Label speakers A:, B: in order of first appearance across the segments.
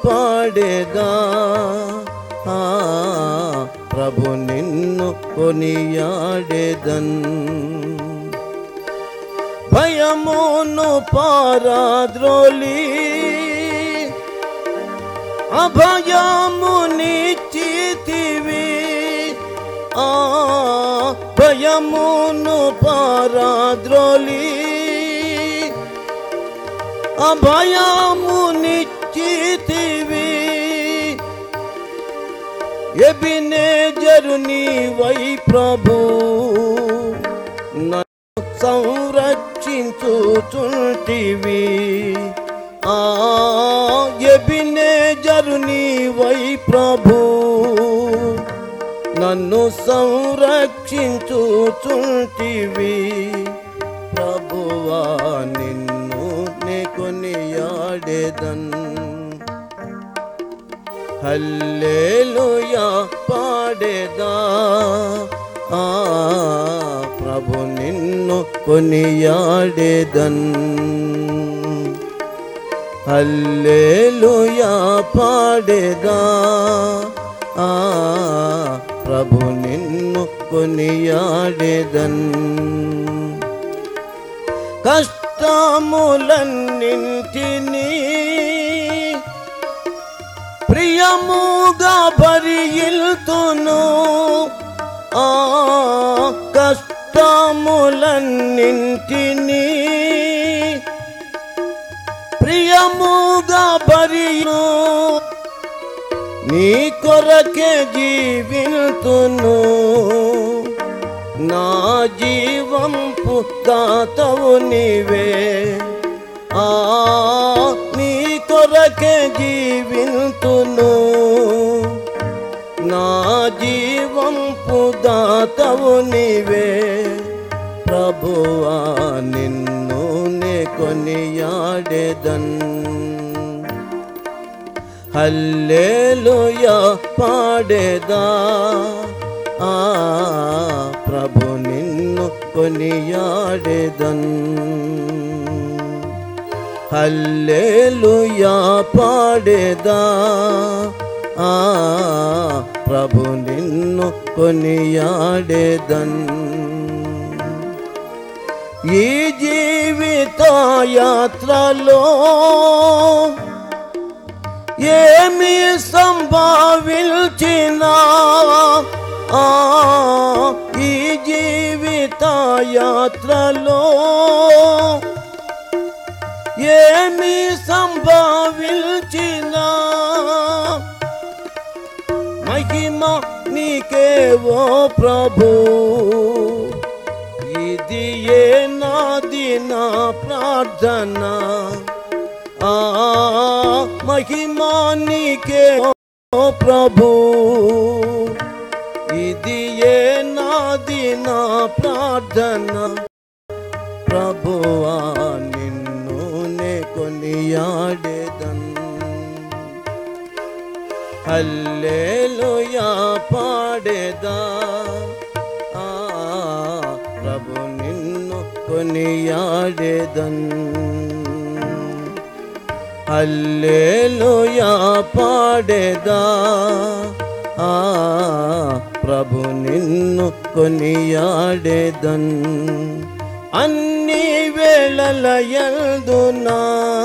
A: పాడేదా ఆ, ప్రభు నిన్ను కొనియాడేదన్ భయమును పారాద్రోలి అభయమునిచ్చితివి ఆ భయమును పారాద్రోలి అభయమునిచ్చితివి ఎబినేజరు వై ప్రభు నన్ను సంరక్షించుచుంటివి ఆ ఎబినేజరు వై ప్రభు నన్ను సంరక్షించుచుంటివి ప్రభువా నిన్ను నే కొనియాడేదన్ హల్లేలుయా పాడేదా ఆ ప్రభు నిన్ను కొనియాడేదన్ హల్లేలుయా పాడేదా ఆ ప్రభు నిన్ను కొనియాడేదన్ కష్టములన్నింటినీ ప్రియముగా భరిల్తును ఆ కష్టములన్నింటినీ ప్రియముగా భరియు నీ కొరకే జీవిల్తును నా జీవం పుత్తాతవు నీవే ఆ నీ కొరకే జీవిల్తును నా జీవం పుదాతవు నీవే ప్రభువా నిన్ను నే కొనియాడేదన్ హల్లేలుయా పాడేదా ఆ ప్రభు నిన్ను కొనియాడేదన్ హల్లేలుయా పాడేదా ఆ ప్రభు నిన్ను కొనియాడేదన్ ఈ జీవిత యాత్రలో ఏమి సంభావించినా ఆ ఈ జీవిత యాత్రలో ఏమి సంభావించినా మహిమ నీకేవో ప్రభు ఇది ఏ నాది నా ప్రార్థన ఆ మహిమా నీకే ఓ ప్రభు ఇది ఏ నాది నా ప్రార్థన ప్రభువా నిన్ను నే కొనియాడేదన్ హల్లేలుయా పాడేదా ఆ ప్రభు నిన్ను కొనియాడేదన్ హల్లేలుయా పాడేదా ఆ ప్రభు నిన్ను కొనియాడేదన్ అన్ని వేళల యందునా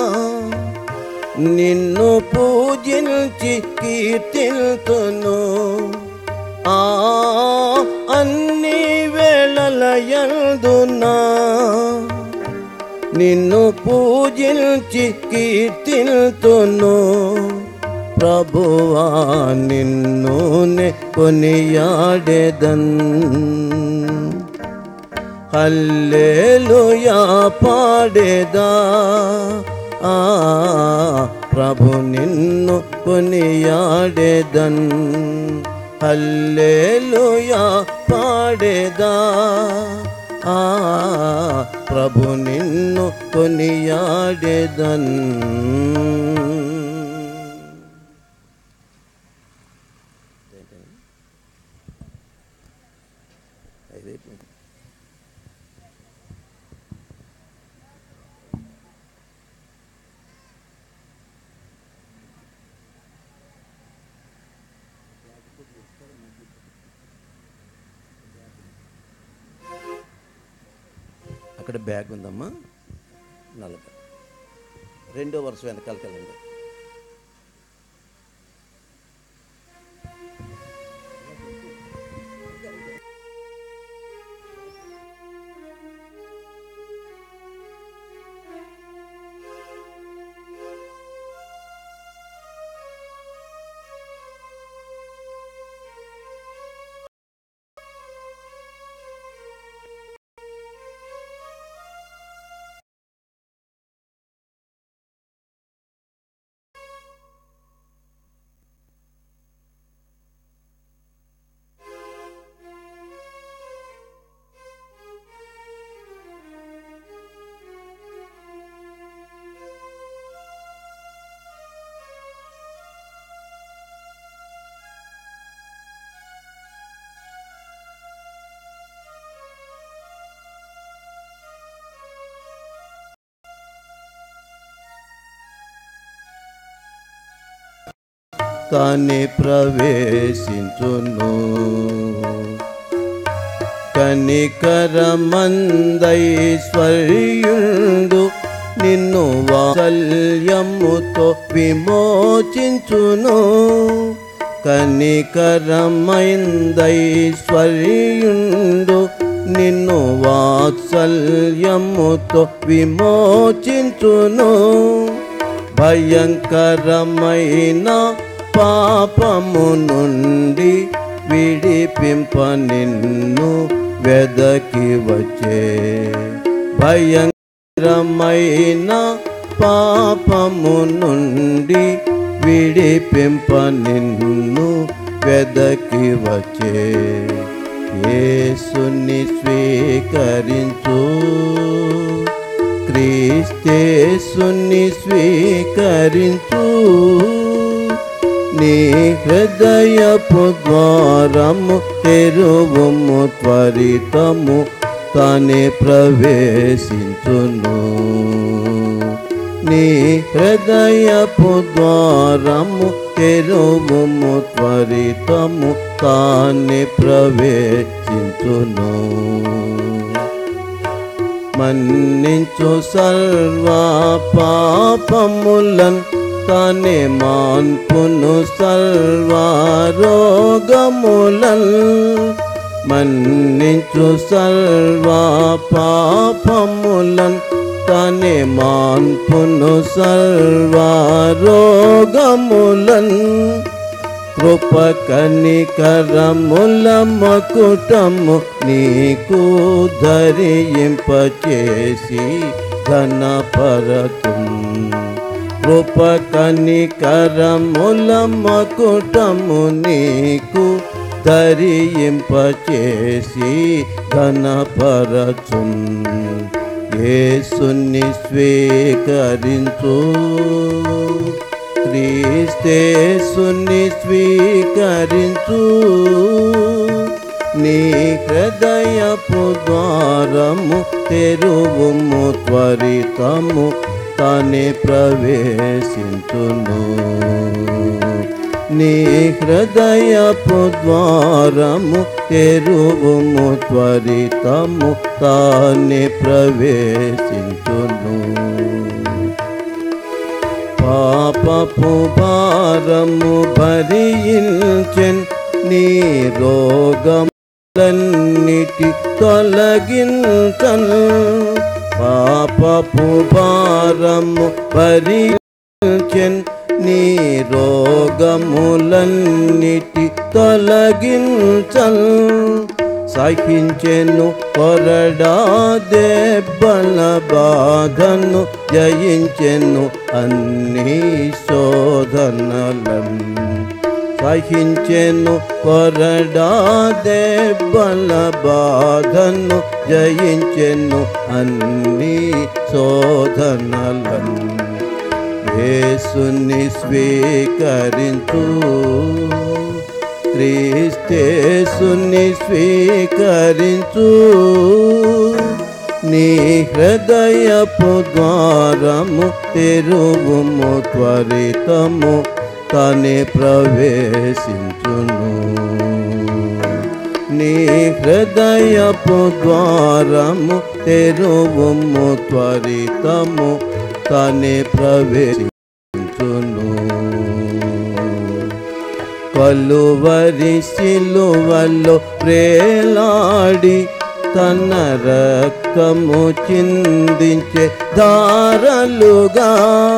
A: నిన్ను పూజించి కీర్తిల్తును ఆ అన్ని వేళల యందునా నిన్ను పూజించి కీర్తిల్తును ప్రభువా నిన్ను నే కొనియాడేదన్ హల్లేలుయా పాడేదా ఆ ప్రభు నిన్ను కొనియాడేదన్ హల్లేలుయా పాడేదా ఆ ప్రభు నిన్ను కొనియాడేదన్ అక్కడ బ్యాగ్ ఉందమ్మా నలభై రెండో వరుస వెనకాలకి వెళ్ళండి తానే ప్రవేశించును కనికరమందైశ్వర్యుండు నిన్ను వాత్సల్యముతో విమోచించును కనికరమైందైశ్వర్యుండు నిన్ను వాత్సల్యముతో విమోచించును భయంకరమైన పాపము నుండి విడిపింప నిన్ను వెదకి వచ్చే భయంకరమైన పాపము నుండి విడిపింప నిన్ను వెదకి వచ్చే యేసుని స్వీకరించు క్రీస్తేసుని స్వీకరించు నీ హృదయపు ద్వారము తెరువుము త్వరితము తానే ప్రవేశించును నీ హృదయపు ద్వారము తెరువుము త్వరితము తానే ప్రవేశించును మన్నించు సర్వ పాపములన్ తానే మాన్పును సర్వ రోగములన్ మన్నించు సర్వ పాపములన్ తానే మాన్పును సర్వ రోగములన్ కృప కనికరముల మకుటము నీకు ధరింపచేసి ఘనపరతు కృప కనికరముల మకుటము నీకు ధరింపచేసి ఘనపరచు యేసుని స్వీకరించు క్రీస్తేసుని స్వీకరించు నీ హృదయపు ద్వారము తెరువుము త్వరితము తానే ప్రవేశించును నీ హృదయపు ద్వారము తెరువుము త్వరితము తానే ప్రవేశించును పాపపు భారము భరించెన్ నీ రోగములన్నిటి తొలగించన్ పాపపు భారము భరించెన్ నీ రోగములన్నిటి తొలగించన్ సహించెను కొరడా దెబ్బల బాధను జయించెను అన్ని శోధనలం సహించెను కొరడా దెబ్బల బాధను జయించెను అన్ని శోధనలం యేసుని స్వీకరించు క్రీస్తేసుని స్వీకరించు నీ హృదయపు ద్వారము తెరువుము త్వరితము తనే ప్రవేశించును నీ హృదయపు ద్వారము తెరువుము త్వరితము తనే ప్రవేశించును కలువరి సిలువలో ప్రేలాడి తన రక్తము చిందించే దారలుగా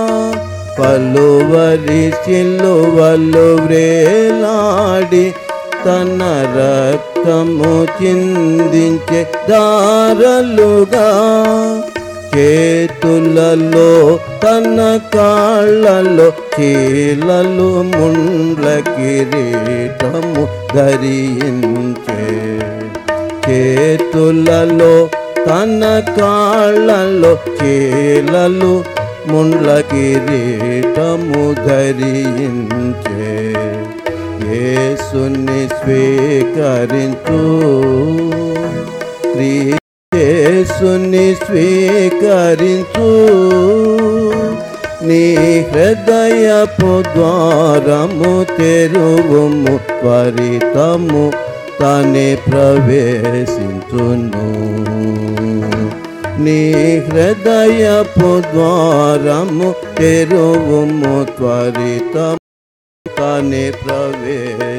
A: పలువరి సిలువలో వ్రేలాడి తన రక్తము చిందించే దారలుగా చేతులలో తన కాళ్ళలో చీలలు ముండ్ల కిరీటము ధరించే చేతులలో తన కాళ్ళలో చీలలు ముండ్ల కిరీటము ధరించే యేసుని స్వీకరించు యేసుని స్వీకరించు నీ హృదయపు ద్వారము తెరువుము త్వరితము తనే ప్రవేశించును నీ హృదయపు ద్వారము తెరువుము త్వరితము తానే ప్రవేశించును